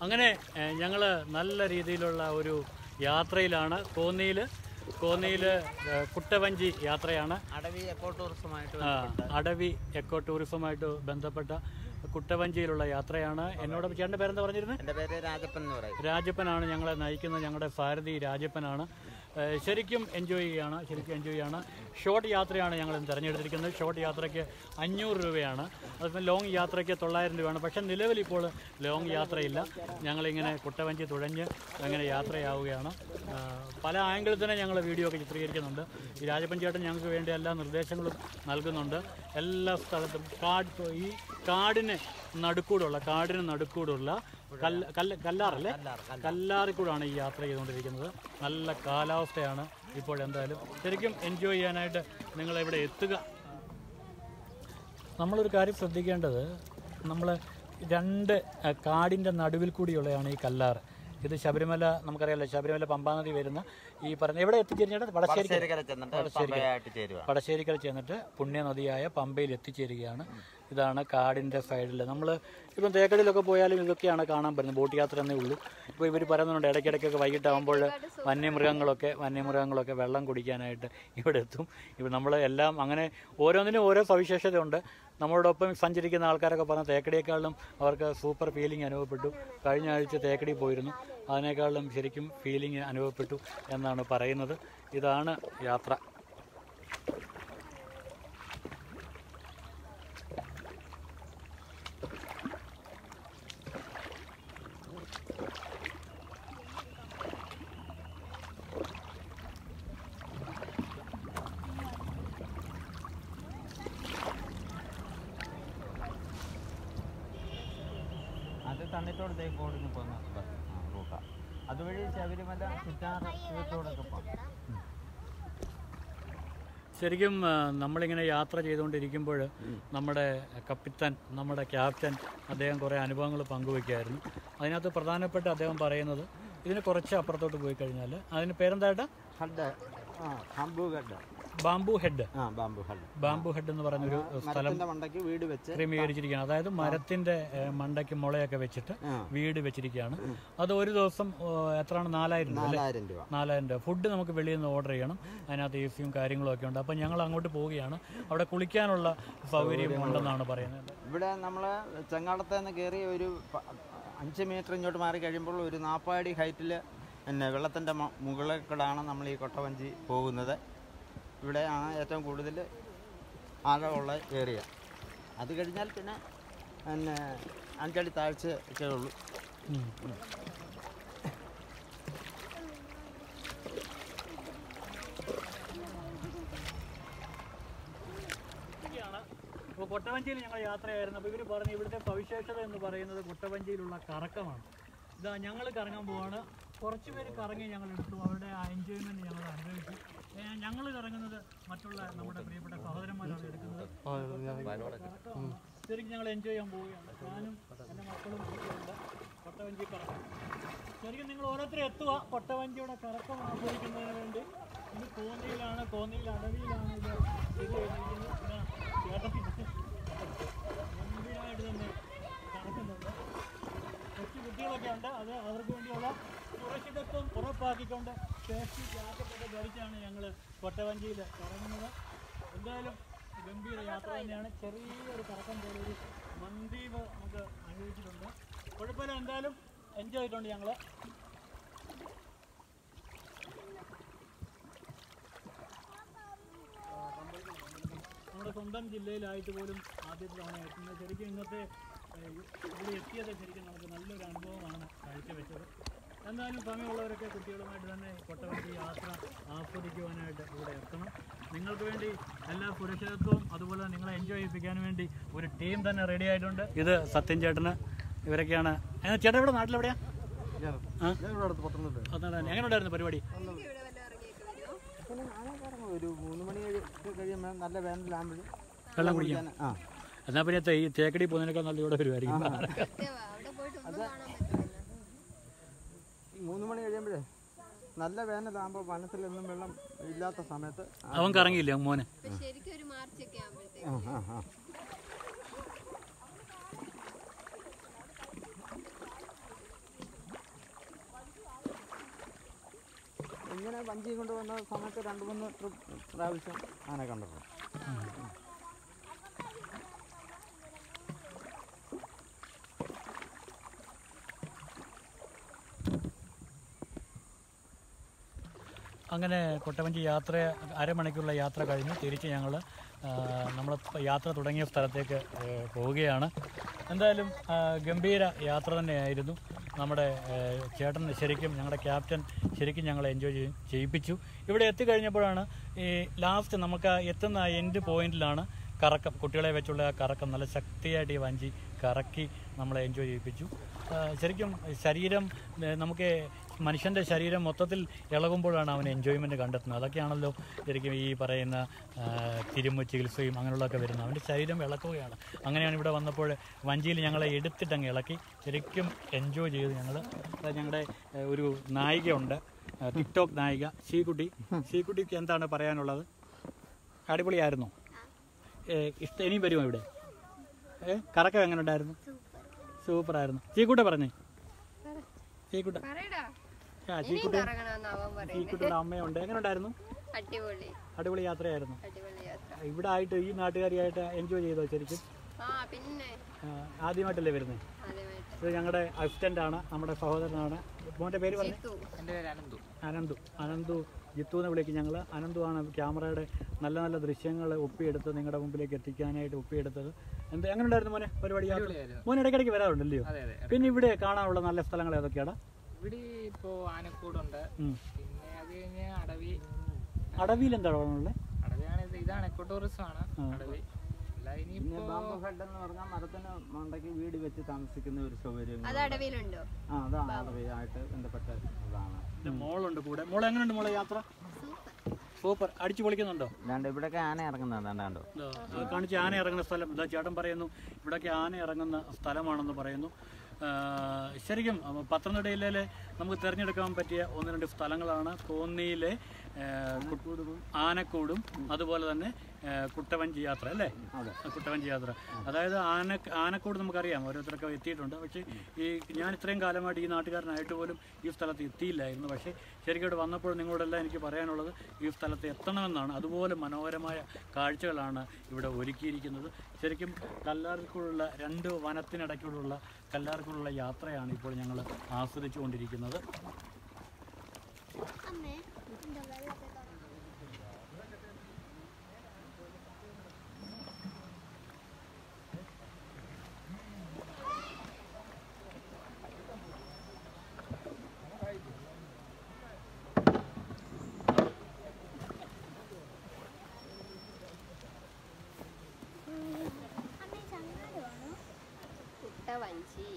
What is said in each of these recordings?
അങ്ങനെ ഞങ്ങൾ നല്ല രീതിയിലുള്ള ഒരു യാത്രയിലാണ് കോന്നിയിൽ കോന്നിയിൽ കുട്ടവഞ്ചി യാത്രയാണ് അടവി എക്കോ ടൂറിസമായിട്ട് ആ, അടവി എക്കോ ടൂറിസവുമായിട്ട് ബന്ധപ്പെട്ട കുട്ടവഞ്ചിയിലുള്ള യാത്രയാണ് എന്നോട് ചേട്ടൻ്റെ പേരെന്താ പറഞ്ഞിരുന്നത് എൻ്റെ പേര് രാജപ്പൻ എന്ന് പറയും രാജപ്പനാണ് ഞങ്ങളെ നയിക്കുന്നത് ഞങ്ങളുടെ ഭാരതി രാജപ്പനാണ് ഏഹ് ശരിക്കും എൻജോയ് ചെയ്യുകയാണ് ശരിക്കും എൻജോയ് ചെയ്യാണ് ഷോർട്ട് യാത്രയാണ് ഞങ്ങൾ ഇന്ന് തിരഞ്ഞെടുത്തിരിക്കുന്നത് ഷോർട്ട് യാത്രയ്ക്ക് അഞ്ഞൂറ് രൂപയാണ് അതിപ്പോൾ ലോങ് യാത്രയ്ക്ക് തൊള്ളായിരം രൂപയാണ് പക്ഷേ നിലവിൽ ഇപ്പോൾ ലോങ് യാത്രയില്ല ഞങ്ങളിങ്ങനെ കുട്ടവഞ്ചി തുഴഞ്ഞ് അങ്ങനെ യാത്രയാവുകയാണ് ആഹ് പല ആംഗിളിൽ തന്നെ ഞങ്ങൾ വീഡിയോ ഒക്കെ ചിത്രീകരിക്കുന്നുണ്ട് ഈ രാജപ്പൻ ചേട്ടൻ ഞങ്ങൾക്ക് വേണ്ടി എല്ലാ നിർദ്ദേശങ്ങളും നൽകുന്നുണ്ട് എല്ലാ സ്ഥലത്തും കാട് ഈ കാടിന് നടുക്കൂടുള്ള കാടിന് നടുക്കൂടുള്ള കല്ല് കല്ല് കല്ലാറല്ലേ കല്ലാറിൽ കൂടാണ് ഈ യാത്ര ചെയ്തുകൊണ്ടിരിക്കുന്നത് നല്ല കാലാവസ്ഥയാണ് ഇപ്പോൾ എന്തായാലും ശരിക്കും എൻജോയ് ചെയ്യാനായിട്ട് നിങ്ങൾ ഇവിടെ എത്തുക നമ്മളൊരു കാര്യം ശ്രദ്ധിക്കേണ്ടത് നമ്മൾ രണ്ട് അഹ്, കാടിൻ്റെ നടുവിൽ കൂടിയുള്ളതാണ് ഈ കല്ലാറ് ഇത് ശബരിമല നമുക്കറിയാലോ ശബരിമല പമ്പാനദി വരുന്ന ഈ പറഞ്ഞ എവിടെ എത്തിച്ചേരുന്നത് വടശ്ശേരി ശരിക്കര ചെന്നിട്ട് പമ്പയായിട്ട് ചേരുക വടശ്ശേരിക്കൽ ചെന്നിട്ട് പുണ്യനദിയായ പമ്പയിൽ എത്തിച്ചേരുകയാണ് ഇതാണ് കാടിൻ്റെ സൈഡിൽ നമ്മൾ ഇപ്പം തേക്കടിയിലൊക്കെ പോയാലും ഇതൊക്കെയാണ് കാണാൻ പറ്റുന്നത് ബോട്ട് യാത്ര എന്നേ ഉള്ളൂ ഇപ്പോൾ ഇവർ പറയുന്നുണ്ട് ഇടയ്ക്കിടയ്ക്കൊക്കെ വൈകിട്ടാകുമ്പോൾ വന്യമൃഗങ്ങളൊക്കെ വന്യമൃഗങ്ങളൊക്കെ വെള്ളം കുടിക്കാനായിട്ട് ഇവിടെ എത്തും ഇപ്പം നമ്മൾ എല്ലാം അങ്ങനെ ഓരോന്നിനും ഓരോ സവിശേഷതയുണ്ട് നമ്മളോടൊപ്പം സഞ്ചരിക്കുന്ന ആൾക്കാരൊക്കെ പറഞ്ഞ തേക്കടിയേക്കാളും അവർക്ക് സൂപ്പർ ഫീലിംഗ് അനുഭവപ്പെട്ടു കഴിഞ്ഞ ആഴ്ച തേക്കടി പോയിരുന്നു അതിനേക്കാളും ശരിക്കും ഫീലിംഗ് അനുഭവപ്പെട്ടു എന്നാണ് പറയുന്നത് ഇതാണ് യാത്ര അത് തന്നിട്ടോട് തേക്കോടിന് പോകുന്ന ബസ് റൂട്ടാണ് അതുവഴി ശബരിമല ചുറ്റാറ് തീർത്ഥോടൊക്കെ പോകാം ശരിക്കും ആ, നമ്മളിങ്ങനെ യാത്ര ചെയ്തുകൊണ്ടിരിക്കുമ്പോൾ നമ്മുടെ കപ്പിത്താൻ നമ്മുടെ ക്യാപ്റ്റൻ അദ്ദേഹം കുറേ അനുഭവങ്ങൾ പങ്കുവയ്ക്കുമായിരുന്നു അതിനകത്ത് പ്രധാനപ്പെട്ട അദ്ദേഹം പറയുന്നത് ഇതിന് കുറച്ച് അപ്പുറത്തോട്ട് പോയി കഴിഞ്ഞാൽ അതിന് പേരെന്തായിട്ടാ ഹഡ് ആ ബാമ്പു ഹഡ് ബാംബു ഹെഡ് ആ ബാമ്പു ഹഡ് ബാംബു ഹെഡ് എന്ന് പറയുന്നൊരു സ്ഥലം മരത്തിന്റെ മണ്ടയ്ക്ക് വീട് വെച്ച് ക്രമീകരിച്ചിരിക്കുകയാണ് അതായത് മരത്തിന്റെ ഏ, മണ്ടയ്ക്ക് മുളയൊക്കെ വെച്ചിട്ട് ആ. വീട് വെച്ചിരിക്കുകയാണ് അത് ഒരു ദിവസം ഓ, എത്രയാണ് നാലായിരം രൂപ അല്ലേ നാലായിരം രൂപ നാലായിരം രൂപ ഫുഡ് നമുക്ക് വെളിയിൽ നിന്ന് ഓർഡർ ചെയ്യണം അതിനകത്ത് എ സിയും കാര്യങ്ങളും ഒക്കെ ഉണ്ട് അപ്പം ഞങ്ങൾ അങ്ങോട്ട് പോവുകയാണ് അവിടെ കുളിക്കാനുള്ള സൗകര്യം ഉണ്ടെന്നാണ് പറയുന്നത് ഇവിടെ നമ്മൾ ചെങ്ങാടത്ത് നിന്ന് കയറി ഒരു പ- അഞ്ച് മീറ്റർ ഇങ്ങോട്ട് മാറി കഴിയുമ്പോൾ ഒരു നാൽപ്പടി ഹൈറ്റിൽ പിന്നെ വെള്ളത്തിൻ്റെ മുകളിൽ കൂടാണ് നമ്മൾ ഈ കൊട്ടവഞ്ചി പോകുന്നത് ഇവിടെയാണ് ഏറ്റവും കൂടുതൽ ആഴമുള്ള ഏരിയ അത് കഴിഞ്ഞാൽ പിന്നെ പിന്നെ അഞ്ചടി താഴ്ച ഒക്കെ ഉള്ളൂ ഉം. അപ്പോൾ കൊട്ടവഞ്ചിയിൽ ഞങ്ങൾ യാത്രയായിരുന്നു അപ്പോൾ ഇവർ പറഞ്ഞു ഇവിടുത്തെ സവിശേഷത എന്ന് പറയുന്നത് കൊട്ടവഞ്ചിയിലുള്ള കറക്കമാണ് ഇതാ ഞങ്ങൾ കറങ്ങാൻ പോവാണ് കുറച്ച് പേര് കറങ്ങി ഞങ്ങൾ എടുത്തു അവരുടെ ആ എൻജോയ്മെൻറ്റ് ഞങ്ങൾ അനുഭവിച്ചു ഞങ്ങൾ കറങ്ങുന്നത് മറ്റുള്ള നമ്മുടെ പ്രിയപ്പെട്ട സഹോദരന്മാരാണ് എടുക്കുന്നത് കറക്കമാണ്. ശരിക്കും ഞങ്ങൾ എൻജോയ് ചെയ്യാൻ പോവുകയാണ് ഞാനും എൻ്റെ മക്കളും ഉണ്ട് കൊട്ടവഞ്ചി കറക്കം ശരിക്കും നിങ്ങൾ ഓരോരുത്തരും എത്തുക കൊട്ടവഞ്ചിയുടെ കറക്കം ആസ്വദിക്കുന്നതിന് വേണ്ടി ഇത് കോന്നിയിലാണ് കോന്നിയിൽ അടവിയിലാണ് ഇത് ഇത് ചെയ്തിരിക്കുന്നത് ഇതാ ചേട്ടൻ ഗംഭീരമായിട്ട് തന്നെ കറക്കുന്നുണ്ട് കൊച്ചു കുട്ടികളൊക്കെ ഉണ്ട് അത് അവർക്ക് വേണ്ടിയുള്ള സുരക്ഷിതത്വം ഉറപ്പാക്കിക്കൊണ്ട് സേഫ്റ്റി ജാക്കറ്റൊക്കെ ധരിച്ചാണ് ഞങ്ങൾ കൊട്ടവഞ്ചിയിൽ കറങ്ങുന്നത് എന്തായാലും ഗംഭീര യാത്ര തന്നെയാണ് ചെറിയൊരു കറക്കം പോലെ ഒരു മന്ദീപ് നമുക്ക് അനുഭവിച്ചിട്ടുണ്ട് കുഴപ്പമില്ല എന്തായാലും എൻജോയ് ചെയ്തിട്ടുണ്ട് ഞങ്ങൾ നമ്മുടെ സ്വന്തം ജില്ലയിലായിട്ട് പോലും ആദ്യത്തെ തവണ എത്തുന്നത് ശരിക്കും ഇന്നത്തെ ഏഹ്, ഇവിടെ എത്തിയത് ശരിക്കും നമുക്ക് നല്ലൊരു അനുഭവമാണ് കാഴ്ചവെച്ചത് എന്തായാലും സമയമുള്ളവരൊക്കെ കുട്ടികളുമായിട്ട് തന്നെ കൊട്ടവഞ്ചി യാത്ര ആസ്വദിക്കുവാനായിട്ട് ഇവിടെ എത്തണം നിങ്ങൾക്ക് വേണ്ടി എല്ലാ സുരക്ഷിതത്വവും അതുപോലെ തന്നെ നിങ്ങളെ എൻജോയ് ചെയ്യിപ്പിക്കാൻ വേണ്ടി ഒരു ടീം തന്നെ റെഡി ആയിട്ടുണ്ട് ഇത് സത്യൻ ചേട്ടന് ഇവരൊക്കെയാണ് ഏ, ചേട്ടൻ ഇവിടെ നാട്ടിലെവിടെയാ ആ? പത്തനംതിട്ട. എങ്ങനെയുണ്ടായിരുന്നു പരിപാടി ഒരു മൂന്ന് മണി കഴിയുമ്പോൾ നല്ല വേനലാകുമ്പോൾ വെള്ളം കുടിക്കാം ആ എന്നാൽ പിന്നെ തേ- ഈ തേക്കടി പോകുന്നതിനേക്കാൾ നല്ല ഇവിടെ വരുമായിരിക്കും അവിടെ പോയിട്ട് ഒന്നും കാണാൻ പറ്റില്ല ഈ മൂന്ന് മണി കഴിയുമ്പോഴേ നല്ല വേനലാകുമ്പോൾ വനത്തിലൊന്നും വെള്ളം ഇല്ലാത്ത സമയത്ത് അവൻ കറങ്ങിയില്ല മോനെ ഇപ്പൊ ശരിക്കും ഒരു മാർച്ച് ഒക്കെ ആകുമ്പോഴത്തേക്ക് ആ ആ ആ ഇങ്ങനെ വഞ്ചി കൊണ്ട് വന്ന സമയത്ത് രണ്ട് മൂന്ന് ട്രിപ്പ് പ്രാവശ്യം ആന കണ്ടിട്ടുണ്ട് അങ്ങനെ കൊട്ടവഞ്ചി യാത്ര അരമണിക്കൂറുള്ള യാത്ര കഴിഞ്ഞ് തിരിച്ച് ഞങ്ങൾ നമ്മൾ യാത്ര തുടങ്ങിയ സ്ഥലത്തേക്ക് ആ, പോവുകയാണ് എന്തായാലും ആ, ഗംഭീര യാത്ര തന്നെയായിരുന്നു നമ്മുടെ ആ, ചേട്ടൻ ശരിക്കും ഞങ്ങളുടെ ക്യാപ്റ്റൻ ശരിക്കും ഞങ്ങളെ എൻജോയ് ചെയ്യ- ചെയ്യിപ്പിച്ചു ഇവിടെ എത്തിക്കഴിഞ്ഞപ്പോഴാണ് ഈ ലാസ്റ്റ് നമുക്ക് ആ എത്തുന്ന എൻഡ് പോയിന്റിലാണ് കറക്കം കുട്ടികളെ വെച്ചുള്ള ആ കറക്കം നല്ല ശക്തിയായിട്ട് ഈ വഞ്ചി കറക്കി നമ്മളെ എൻജോയ് ചെയ്യിപ്പിച്ചു ആ, ശരിക്കും ശരീരം ഏ, നമുക്ക് മനുഷ്യൻ്റെ ശരീരം മൊത്തത്തിൽ ഇളകുമ്പോഴാണ് അവൻ എൻജോയ്മെൻറ്റ് കണ്ടെത്തുന്നത് അതൊക്കെയാണല്ലോ ശരിക്കും ഈ പറയുന്ന ആ, തിരുമ്മ് ചികിത്സയും അങ്ങനെയുള്ളതൊക്കെ വരുന്നത് അവൻ്റെ ശരീരം ഇളക്കുകയാണ് അങ്ങനെയാണ് ഇവിടെ വന്നപ്പോൾ വഞ്ചിയിൽ ഞങ്ങളെ എടുത്തിട്ടങ്ങ് ഇളക്കി ശരിക്കും എൻജോയ് ചെയ്തു ഞങ്ങൾ ഞങ്ങളുടെ ഏ, ഒരു നായികയുണ്ട് ആ, ടിക്ടോക്ക് നായിക ശ്രീകുട്ടി ശ്രീകുട്ടിക്ക് എന്താണ് പറയാനുള്ളത് അടിപൊളിയായിരുന്നു ഇഷ്ടം ഇനിയും വരുമോ ഇവിടെ ഏ കറക്കം എങ്ങനെ ഉണ്ടായിരുന്നു സൂപ്പറായിരുന്നു ചീക്കൂട്ട പറഞ്ഞേ ചീക്കൂട്ട പറയടാ ആ ഇനിയും ചീക്കൂട്ട കറങ്ങണമെന്ന് അവൻ പറയുന്നത് ചീക്കൂട്ടിയുടെ അമ്മയുണ്ട് എങ്ങനെ ഉണ്ടായിരുന്നു അടിപൊളി അടിപൊളി യാത്രയായിരുന്നു അടിപൊളി യാത്ര ഇവിടെ ആയിട്ട് ഈ നാട്ടുകാരിയായിട്ട് എൻജോയ് ചെയ്തോ ശരിക്കും ആ പിന്നെ ആ, ആദ്യമായിട്ടല്ലേ വരുന്നത് ആദ്യമായിട്ട് ഇത് ഞങ്ങളുടെ അസിസ്റ്റന്റ് ആണ് നമ്മുടെ സഹോദരനാണ് മോൻ്റെ പേര് പറഞ്ഞു ജിത്തു എൻ്റെ പേര് അനന്തു അനന്തു അനന്തു ജിത്തു എന്ന് വിളിക്കും ഞങ്ങൾ അനന്തു ആണ് ക്യാമറയുടെ നല്ല നല്ല ദൃശ്യങ്ങൾ ഒപ്പിയെടുത്ത് നിങ്ങളുടെ മുമ്പിലേക്ക് എത്തിക്കാനായിട്ട് ഒപ്പിയെടുത്തത് എന്ത് എങ്ങനെ ഉണ്ടായിരുന്നു മോനെ പരിപാടി യാത്ര അടിപൊളിയായിരുന്നു. മോൻ ഇടയ്ക്കിടയ്ക്ക് വരാറുണ്ടല്ലയോ അതെ അതെ പിന്നെ ഇവിടെ കാണാനുള്ള നല്ല സ്ഥലങ്ങൾ ഏതൊക്കെയാണ് ഇവിടെ ഇപ്പോൾ ആനക്കൂടുണ്ട് ഉം. പിന്നെ അത് കഴിഞ്ഞ് അടവി അടവിയിൽ എന്താണ് ഉള്ളത് അടവിയാണ് ഇത് ഇതാണ് എക്കോ ടൂറിസം ആണ് ആ. അടവി അല്ല പിന്നെ ഇനിയിപ്പോ ബാമ്പു ഹെഡ് എന്ന് പറഞ്ഞാൽ മരത്തിന് മണ്ടയ്ക്ക് വീട് വെച്ച് താമസിക്കുന്ന ഒരു സൗകര്യം അത് അടവിയിലുണ്ടോ ആ അതാണ് അടവയായിട്ട് ബന്ധപ്പെട്ട ഇതാണ് പിന്നെ മോളുണ്ട് കൂടെ മോൾ എങ്ങനെയുണ്ട് മോളെ യാത്ര സൂപ്പർ അടിച്ചു പൊളിക്കുന്നുണ്ടോ അല്ലാണ്ട് ഇവിടെയൊക്കെ ആന ഇറങ്ങുന്നത് എന്താണ്ടോ ഇതാ, അത് കാണിച്ച് ആന ഇറങ്ങുന്ന സ്ഥലം ഇതാ ചേട്ടൻ പറയുന്നു ഇവിടേക്ക് ആന ഇറങ്ങുന്ന സ്ഥലമാണെന്ന് പറയുന്നു ആ, ശരിക്കും അപ്പൊ പത്തനംതിട്ടയിലെ നമുക്ക് തിരഞ്ഞെടുക്കാൻ പറ്റിയ ഒന്ന് രണ്ട് സ്ഥലങ്ങളാണ് കോന്നിയിലെ ആ, കു- ആനക്കൂടും അതുപോലെ തന്നെ ആ, കുട്ടവഞ്ചി യാത്ര അല്ലേ അതെ. കുട്ടവഞ്ചി യാത്ര അതായത് ആന ആനക്കൂട് നമുക്കറിയാം ഓരോരുത്തരൊക്കെ എത്തിയിട്ടുണ്ട് പക്ഷേ ഈ ഞാൻ ഇത്രയും കാലമായിട്ട് ഈ നാട്ടുകാരനായിട്ട് പോലും ഈ സ്ഥലത്ത് എത്തിയില്ലായിരുന്നു പക്ഷേ ശരിക്കും ഇവിടെ വന്നപ്പോൾ നിങ്ങളോടെല്ലാം എനിക്ക് പറയാനുള്ളത് ഈ സ്ഥലത്ത് എത്തണമെന്നാണ് അതുപോലെ മനോഹരമായ കാഴ്ചകളാണ് ഇവിടെ ഒരുക്കിയിരിക്കുന്നത് ശരിക്കും കല്ലാർക്കുള്ള രണ്ട് വനത്തിനിടയ്ക്കുള്ള കല്ലാർക്കുള്ള യാത്രയാണ് ഇപ്പോൾ ഞങ്ങൾ ആസ്വദിച്ചു കൊണ്ടിരിക്കുന്നത് കുട്ടവഞ്ചി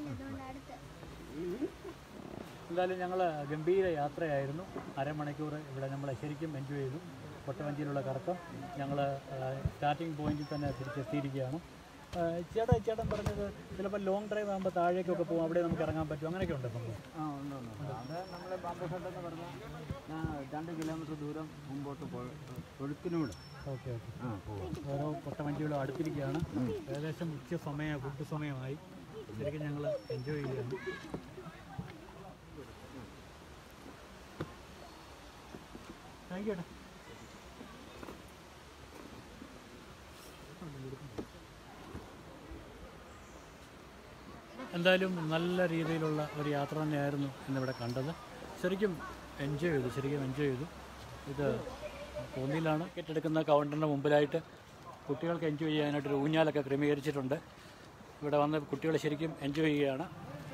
എന്തായാലും ഞങ്ങൾ ഗംഭീര യാത്രയായിരുന്നു അരമണിക്കൂർ ഇവിടെ നമ്മൾ ശരിക്കും എൻജോയ് ചെയ്തു കൊട്ടവഞ്ചിയിലുള്ള കറക്കം ഞങ്ങൾ സ്റ്റാർട്ടിംഗ് പോയിന്റിൽ തന്നെ തിരിച്ചെത്തിയിരിക്കുകയാണ് ആ, ചേട്ടാ ചേട്ടൻ പറഞ്ഞത് ചിലപ്പോൾ ലോങ് ഡ്രൈവ് ആകുമ്പോൾ താഴേക്കൊക്കെ പോകും അവിടെ നമുക്ക് ഇറങ്ങാൻ പറ്റും അങ്ങനെയൊക്കെ ഉണ്ട് സംഭവം ആ ഉണ്ട് ഉണ്ട് ഉണ്ട്. അത് നമ്മൾ ബാമ്പു ഹെഡ് എന്ന് പറഞ്ഞാൽ ഞാൻ രണ്ട് കിലോമീറ്റർ ദൂരം മുമ്പോട്ട് പോയി ഒഴുക്കിനൂടെ ഓക്കെ ഓക്കെ ആ പോകും ഓരോ കൊട്ടവഞ്ചികളും അടുത്തിരിക്കുകയാണ് ഏകദേശം ഉച്ച സമയം ഫുഡ് സമയമായി ശരിക്കും ഞങ്ങൾ എൻജോയ് ചെയ്യുകയാണ് താങ്ക് യു ഏട്ടാ എന്തായാലും നല്ല രീതിയിലുള്ള ഒരു യാത്ര തന്നെയായിരുന്നു ഇന്നിവിടെ കണ്ടത് ശരിക്കും എൻജോയ് ചെയ്തു ശരിക്കും എൻജോയ് ചെയ്തു ഇത് കോന്നിയിലാണ് കെട്ടെടുക്കുന്ന കൗണ്ടറിൻ്റെ മുമ്പിലായിട്ട് കുട്ടികൾക്ക് എൻജോയ് ചെയ്യാനായിട്ടൊരു ഊഞ്ഞാലൊക്കെ ക്രമീകരിച്ചിട്ടുണ്ട് ഇവിടെ വന്ന് കുട്ടികൾ ശരിക്കും എൻജോയ് ചെയ്യുകയാണ്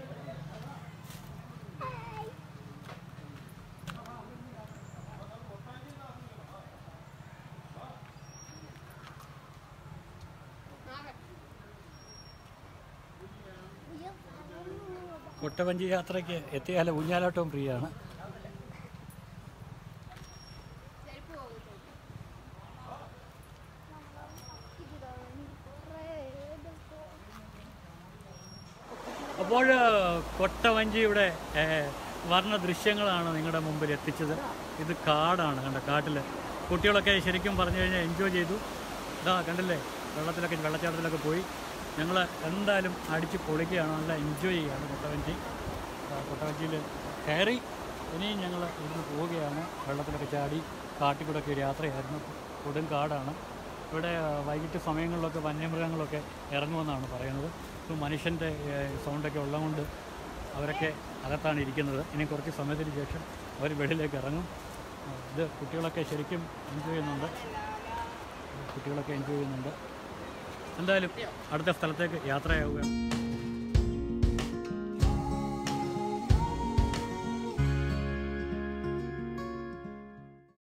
കൊട്ടവഞ്ചി യാത്രയ്ക്ക് എത്തിയാൽ ഊഞ്ഞാലാട്ടവും ഫ്രീ ആണ് ചെരുപ്പ് പോകും അപ്പോൾ കൊട്ടവഞ്ചിയുടെ ഏഹ്, വർണ്ണ ദൃശ്യങ്ങളാണ് നിങ്ങളുടെ മുമ്പിൽ എത്തിച്ചത് ഇത് കാടാണ് കണ്ട കാട്ടിൽ കുട്ടികളൊക്കെ ശരിക്കും പറഞ്ഞു കഴിഞ്ഞാൽ എൻജോയ് ചെയ്തു ഇതാ കണ്ടില്ലേ വെള്ളത്തിലൊക്കെ വെള്ളച്ചാട്ടത്തിലൊക്കെ പോയി ഞങ്ങൾ എന്തായാലും അടിച്ച് പൊളിക്കുകയാണ് നല്ല എൻജോയ് ചെയ്യുകയാണ് കൊട്ടവഞ്ചി ആ, കൊട്ടവഞ്ചിയിൽ കയറി ഇനിയും ഞങ്ങൾ ഇവിടുന്ന് പോവുകയാണ് വെള്ളത്തിലൊക്കെ ചാടി കാട്ടിൽ കൂടെയൊക്കെ ഒരു യാത്രയായിരുന്നു കൊടും കാടാണ് ഇവിടെ ആ, വൈകിട്ട് സമയങ്ങളിലൊക്കെ വന്യമൃഗങ്ങളൊക്കെ ഇറങ്ങുമെന്നാണ് പറയുന്നത് ഇപ്പോൾ മനുഷ്യൻ്റെ സൗണ്ടൊക്കെ ഉള്ളതുകൊണ്ട് അവരൊക്കെ അകത്താണ് ഇരിക്കുന്നത് ഇനി കുറച്ച് സമയത്തിന് ശേഷം അവർ വെളിയിലേക്ക് ഇറങ്ങും ആ, ഇത് കുട്ടികളൊക്കെ ശരിക്കും എൻജോയ് ചെയ്യുന്നുണ്ട് കുട്ടികളൊക്കെ എൻജോയ് ചെയ്യുന്നുണ്ട് എന്തായാലും അടുത്ത സ്ഥലത്തേക്ക് യാത്രയാവുകയാണ്